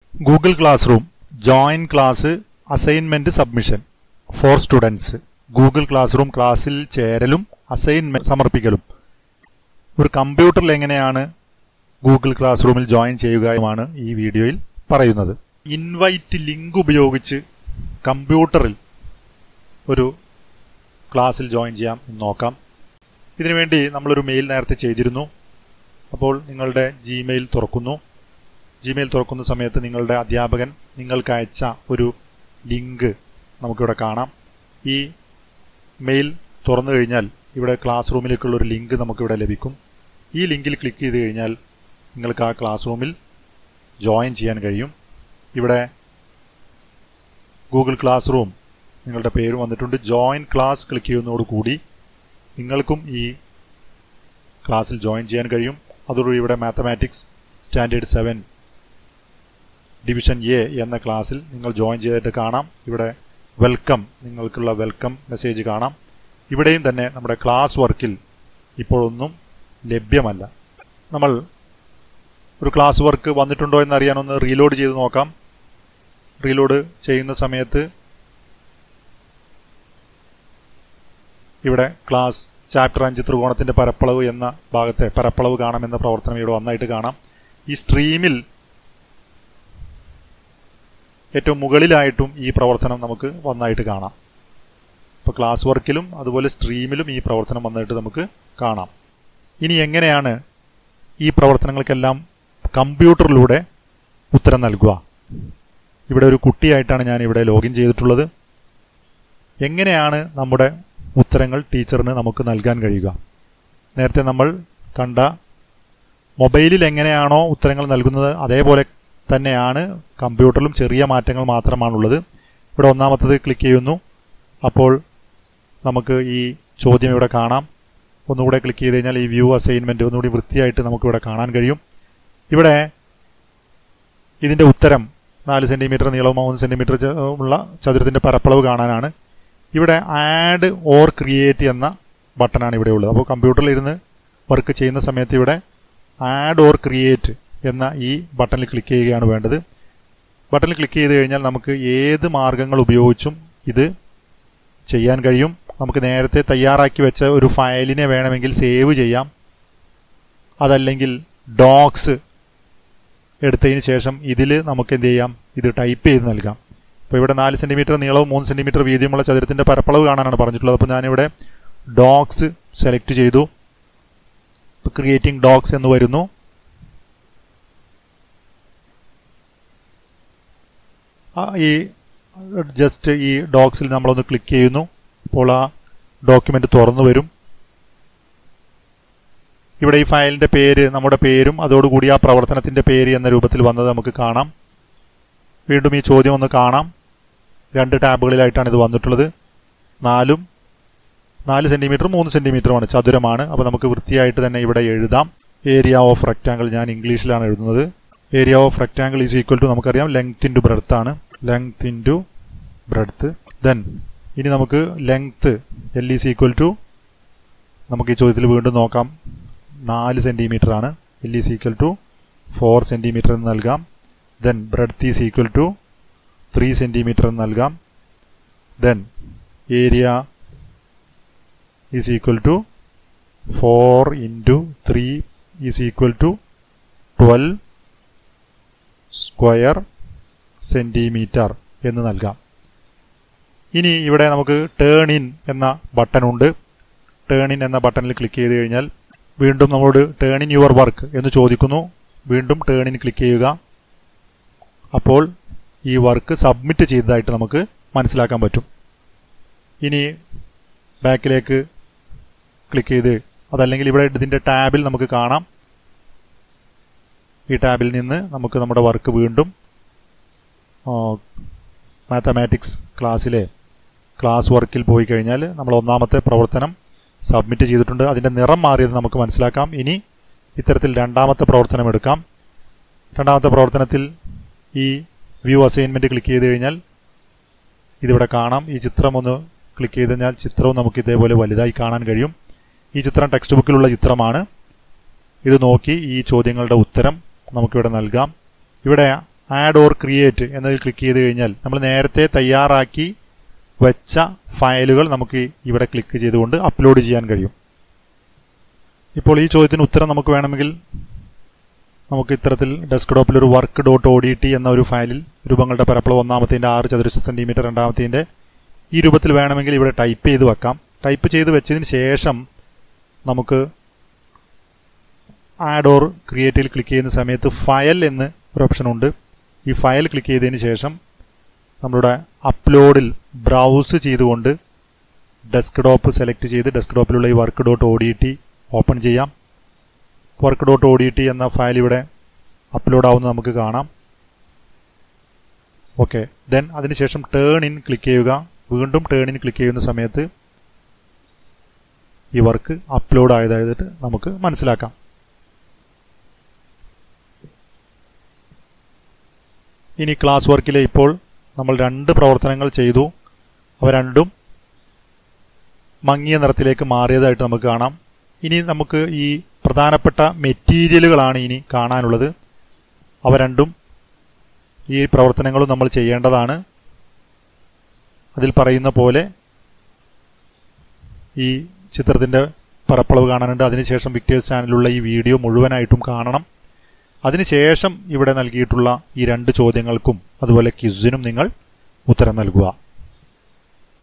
Google class room join class assignment submission for students Google class room ക്ലാസ്സിൽ ചേരലും assignment സമർപ്പിക്കലും ഒരു കമ്പ്യൂട്ടറിൽ എങ്ങനെയാണ് ഗൂഗിൾ ക്ലാസ് റൂമിൽ ജോയിൻ ചെയ്യുകയുമാണ് ഈ വീഡിയോയിൽ പറയുന്നത് ഇൻവൈറ്റ് ലിങ്ക് ഉപയോഗിച്ച് കമ്പ്യൂട്ടറിൽ ഒരു ക്ലാസ്സിൽ ജോയിൻ ചെയ്യാം എന്ന് നോക്കാം ഇതിനുവേണ്ടി നമ്മളൊരു മെയിൽ നേരത്തെ ചെയ്തിരുന്നു അപ്പോൾ നിങ്ങളുടെ ജിമെയിൽ തുറക്കുന്നു ജിമെയിൽ തുറക്കുന്ന സമയത്ത് നിങ്ങളുടെ അധ്യാപകൻ നിങ്ങൾക്ക് അയച്ച ഒരു ലിങ്ക് നമുക്കിവിടെ കാണാം ഈ മെയിൽ തുറന്നു കഴിഞ്ഞാൽ ഇവിടെ ക്ലാസ് റൂമിലേക്കുള്ള ഒരു ലിങ്ക് നമുക്കിവിടെ ലഭിക്കും ഈ ലിങ്കിൽ ക്ലിക്ക് ചെയ്ത് കഴിഞ്ഞാൽ നിങ്ങൾക്ക് ആ ക്ലാസ് റൂമിൽ ജോയിൻ ചെയ്യാൻ കഴിയും ഇവിടെ ഗൂഗിൾ ക്ലാസ് റൂം നിങ്ങളുടെ പേര് വന്നിട്ടുണ്ട് ജോയിൻ ക്ലാസ് ക്ലിക്ക് ചെയ്യുന്നതോടുകൂടി നിങ്ങൾക്കും ഈ ക്ലാസ്സിൽ ജോയിൻ ചെയ്യാൻ കഴിയും അതോടുകൂടി ഇവിടെ mathematics standard seven division A എന്ന ക്ലാസ്സിൽ നിങ്ങൾ ജോയിൻ ചെയ്തിട്ട് കാണാം ഇവിടെ വെൽക്കം നിങ്ങൾക്കുള്ള വെൽക്കം മെസ്സേജ് കാണാം ഇവിടെയും തന്നെ നമ്മുടെ ക്ലാസ് വർക്കിൽ ഇപ്പോഴൊന്നും ലഭ്യമല്ല നമ്മൾ ഒരു ക്ലാസ് വർക്ക് വന്നിട്ടുണ്ടോ എന്നറിയാൻ ഒന്ന് റീലോഡ് ചെയ്ത് നോക്കാം റീലോഡ് ചെയ്യുന്ന സമയത്ത് ഇവിടെ ക്ലാസ് ചാപ്റ്റർ അഞ്ച് ത്രികോണത്തിന്റെ പരപ്പളവ് എന്ന ഭാഗത്തെ പരപ്പളവ് കാണാമെന്ന പ്രവർത്തനം ഇവിടെ വന്നായിട്ട് കാണാം ഈ സ്ട്രീമിൽ ഏറ്റവും മുകളിലായിട്ടും ഈ പ്രവർത്തനം നമുക്ക് വന്നായിട്ട് കാണാം ഇപ്പോൾ ക്ലാസ് വർക്കിലും അതുപോലെ സ്ട്രീമിലും ഈ പ്രവർത്തനം വന്നിട്ട് നമുക്ക് കാണാം ഇനി എങ്ങനെയാണ് ഈ പ്രവർത്തനങ്ങൾക്കെല്ലാം കമ്പ്യൂട്ടറിലൂടെ ഉത്തരം നൽകുക ഇവിടെ ഒരു കുട്ടിയായിട്ടാണ് ഞാൻ ഇവിടെ ലോഗിൻ ചെയ്തിട്ടുള്ളത് എങ്ങനെയാണ് നമ്മുടെ ഉത്തരങ്ങൾ ടീച്ചറിന് നമുക്ക് നൽകാൻ കഴിയുക നേരത്തെ നമ്മൾ കണ്ട മൊബൈലിൽ എങ്ങനെയാണോ ഉത്തരങ്ങൾ നൽകുന്നത് അതേപോലെ തന്നെയാണ് കമ്പ്യൂട്ടറിലും ചെറിയ മാറ്റങ്ങൾ മാത്രമാണുള്ളത് ഇവിടെ ഒന്നാമത്തത് ക്ലിക്ക് ചെയ്യുന്നു അപ്പോൾ നമുക്ക് ഈ ചോദ്യം ഇവിടെ കാണാം ഒന്നുകൂടെ ക്ലിക്ക് ചെയ്ത് കഴിഞ്ഞാൽ ഈ വ്യൂ അസൈൻമെന്റ് ഒന്നുകൂടി വൃത്തിയായിട്ട് നമുക്കിവിടെ കാണാൻ കഴിയും ഇവിടെ ഇതിന്റെ ഉത്തരം നാല് സെന്റിമീറ്റർ നീളവും മൂന്ന് സെന്റിമീറ്റർ ഉള്ള ചതുരത്തിന്റെ പരപ്പളവ് കാണാനാണ് ഇവിടെ ആഡ് ഓർ ക്രിയേറ്റ് എന്ന ബട്ടണാണ് ഇവിടെ ഉള്ളത് അപ്പോൾ കമ്പ്യൂട്ടറിൽ ഇരുന്ന് വർക്ക് ചെയ്യുന്ന സമയത്ത് ഇവിടെ ആഡ് ഓർ ക്രിയേറ്റ് എന്ന ഈ ബട്ടണിൽ ക്ലിക്ക് ചെയ്യുകയാണ് വേണ്ടത് ബട്ടണിൽ ക്ലിക്ക് ചെയ്ത് കഴിഞ്ഞാൽ നമുക്ക് ഏത് മാർഗങ്ങൾ ഉപയോഗിച്ചും ഇത് ചെയ്യാൻ കഴിയും നമുക്ക് നേരത്തെ തയ്യാറാക്കി വെച്ച ഒരു ഫയലിനെ വേണമെങ്കിൽ സേവ് ചെയ്യാം അതല്ലെങ്കിൽ ഡോക്സ് എടുത്തതിന് ശേഷം ഇതിൽ നമുക്ക് എന്ത് ചെയ്യാം ഇത് ടൈപ്പ് ചെയ്ത് നൽകാം അപ്പോൾ ഇവിടെ നാല് സെന്റിമീറ്റർ നീളവും മൂന്ന് സെന്റിമീറ്റർ വീതിയുമുള്ള ചതുരത്തിന്റെ പരപ്പളവ് കാണാനാണ് പറഞ്ഞിട്ടുള്ളത് അപ്പോൾ ഞാനിവിടെ ഡോക്സ് സെലക്ട് ചെയ്തു ക്രിയേറ്റിംഗ് ഡോക്സ് എന്ന് വരുന്നു ഈ ജസ്റ്റ് ഈ ഡോക്സിൽ നമ്മളൊന്ന് ക്ലിക്ക് ചെയ്യുന്നു അപ്പോൾ ആ ഡോക്യുമെന്റ് തുറന്നു വരും ഇവിടെ ഈ ഫയലിന്റെ പേര് നമ്മുടെ പേരും അതോടുകൂടി ആ പ്രവർത്തനത്തിന്റെ പേര് എന്ന രൂപത്തിൽ വന്നത് നമുക്ക് കാണാം വീണ്ടും ഈ ചോദ്യം ഒന്ന് കാണാം രണ്ട് ടാബുകളിലായിട്ടാണ് ഇത് വന്നിട്ടുള്ളത് നാലും നാല് സെന്റിമീറ്റർ മൂന്ന് സെന്റിമീറ്ററുമാണ് ചതുരമാണ് അപ്പോൾ നമുക്ക് വൃത്തിയായിട്ട് തന്നെ ഇവിടെ എഴുതാം ഏരിയ ഓഫ് റെക്റ്റാങ്കിൾ ഞാൻ ഇംഗ്ലീഷിലാണ് എഴുതുന്നത് area of rectangle is equal to നമുക്കറിയാം ലെങ്ത് ഇൻറ്റു ബ്രെഡ്ത്ത് ആണ് ലെങ്ത് ഇൻറ്റു ബ്രെഡ്ത്ത് ദെൻ ഇനി നമുക്ക് length L is equal to നമുക്ക് ഈ ചോദ്യത്തിൽ വീണ്ടും നോക്കാം നാല് സെന്റിമീറ്റർ ആണ് L is equal to four centimetre എന്ന് നൽകാം then breadth is equal to three centimetre എന്ന് നൽകാം then area is equal to four into three is equal to twelve square centimetre എന്ന് നൽകാം ഇനി ഇവിടെ നമുക്ക് ടേൺ ഇൻ എന്ന ബട്ടൺ ഉണ്ട് ടേൺ ഇൻ എന്ന ബട്ടണിൽ ക്ലിക്ക് ചെയ്ത് കഴിഞ്ഞാൽ വീണ്ടും നമ്മളോട് ടേൺ ഇൻ യുവർ വർക്ക് എന്ന് ചോദിക്കുന്നു വീണ്ടും ടേൺ ഇൻ ക്ലിക്ക് ചെയ്യുക അപ്പോൾ ഈ വർക്ക് സബ്മിറ്റ് ചെയ്തതായിട്ട് നമുക്ക് മനസ്സിലാക്കാൻ പറ്റും ഇനി ബാക്കിലേക്ക് ക്ലിക്ക് ചെയ്ത് അതല്ലെങ്കിൽ ഇവിടെ ഇതിന്റെ ടാബിൽ നമുക്ക് കാണാം ഈ ടാബിൽ നിന്ന് നമുക്ക് നമ്മുടെ വർക്ക് വീണ്ടും മാത്തമാറ്റിക്സ് ക്ലാസ്സിലെ ക്ലാസ് വർക്കിൽ പോയി കഴിഞ്ഞാൽ നമ്മൾ ഒന്നാമത്തെ പ്രവർത്തനം സബ്മിറ്റ് ചെയ്തിട്ടുണ്ട് അതിന്റെ നിറം മാറിയത് നമുക്ക് മനസ്സിലാക്കാം ഇനി ഇത്തരത്തിൽ രണ്ടാമത്തെ പ്രവർത്തനം എടുക്കാം രണ്ടാമത്തെ പ്രവർത്തനത്തിൽ ഈ വ്യൂ അസൈൻമെന്റ് ക്ലിക്ക് ചെയ്ത് കഴിഞ്ഞാൽ ഇതിവിടെ കാണാം ഈ ചിത്രം ഒന്ന് ക്ലിക്ക് ചെയ്ത് കഴിഞ്ഞാൽ ചിത്രവും നമുക്ക് ഇതേപോലെ വലുതായി കാണാൻ കഴിയും ഈ ചിത്രം ടെക്സ്റ്റ് ബുക്കിലുള്ള ചിത്രമാണ് ഇത് നോക്കി ഈ ചോദ്യങ്ങളുടെ ഉത്തരം നമുക്കിവിടെ നൽകാം ഇവിടെ ആഡ് ഓർ ക്രിയേറ്റ് എന്നതിൽ ക്ലിക്ക് ചെയ്ത് കഴിഞ്ഞാൽ നമ്മൾ നേരത്തെ തയ്യാറാക്കി വെച്ച ഫയലുകൾ നമുക്ക് ഇവിടെ ക്ലിക്ക് ചെയ്തുകൊണ്ട് അപ്ലോഡ് ചെയ്യാൻ കഴിയും ഇപ്പോൾ ഈ ചോദ്യത്തിന് ഉത്തരം നമുക്ക് വേണമെങ്കിൽ നമുക്ക് ഇത്തരത്തിൽ ഡെസ്ക്ടോപ്പിൽ ഒരു work dot O D T എന്ന ഒരു ഫയലിൽ രൂപങ്ങളുടെ പരപ്പളവ് ഒന്നാമത്തിൻ്റെ ആറ് ചതുരശ്ര സെൻറ്റിമീറ്റർ രണ്ടാമത്തിൻ്റെ ഈ രൂപത്തിൽ വേണമെങ്കിൽ ഇവിടെ ടൈപ്പ് ചെയ്ത് വെക്കാം ടൈപ്പ് ചെയ്ത് വെച്ചതിന് ശേഷം നമുക്ക് ആഡ് ഓർ ക്രിയേറ്റിൽ ക്ലിക്ക് ചെയ്യുന്ന സമയത്ത് ഫയൽ എന്ന് ഒരു ഓപ്ഷൻ ഉണ്ട് ഈ ഫയൽ ക്ലിക്ക് ചെയ്തതിന് ശേഷം നമ്മളുടെ അപ്ലോഡിൽ ബ്രൗസ് ചെയ്തുകൊണ്ട് ഡെസ്ക്ടോപ്പ് സെലക്ട് ചെയ്ത് ഡെസ്ക്ടോപ്പിലുള്ള ഈ work dot O D T open ചെയ്യാം work dot O D T എന്ന ഫയൽ ഇവിടെ അപ്ലോഡ് ആവുന്നത് നമുക്ക് കാണാം ഓക്കെ ദെൻ അതിനുശേഷം ടേൺ ഇൻ ക്ലിക്ക് ചെയ്യുക വീണ്ടും ടേൺ ഇൻ ക്ലിക്ക് ചെയ്യുന്ന സമയത്ത് ഈ വർക്ക് അപ്ലോഡ് ആയതായിട്ട് നമുക്ക് മനസ്സിലാക്കാം ഇനി ക്ലാസ് വർക്കിലെ ഇപ്പോൾ നമ്മൾ രണ്ട് പ്രവർത്തനങ്ങൾ ചെയ്തു അവ രണ്ടും മങ്ങിയ നിറത്തിലേക്ക് മാറിയതായിട്ട് നമുക്ക് കാണാം ഇനി നമുക്ക് ഈ പ്രധാനപ്പെട്ട മെറ്റീരിയലുകളാണ് ഇനി കാണാനുള്ളത് അവ രണ്ടും ഈ പ്രവർത്തനങ്ങളും നമ്മൾ ചെയ്യേണ്ടതാണ് അതിൽ പറയുന്ന പോലെ ഈ ചിത്രത്തിൻ്റെ പരപ്പളവ് കാണാനുണ്ട് അതിനുശേഷം വിക്ടേഴ്സ് ചാനലിലുള്ള ഈ വീഡിയോ മുഴുവനായിട്ടും കാണണം അതിനുശേഷം ഇവിടെ നൽകിയിട്ടുള്ള ഈ രണ്ട് ചോദ്യങ്ങൾക്കും അതുപോലെ ക്വിസിനും നിങ്ങൾ ഉത്തരം നൽകുക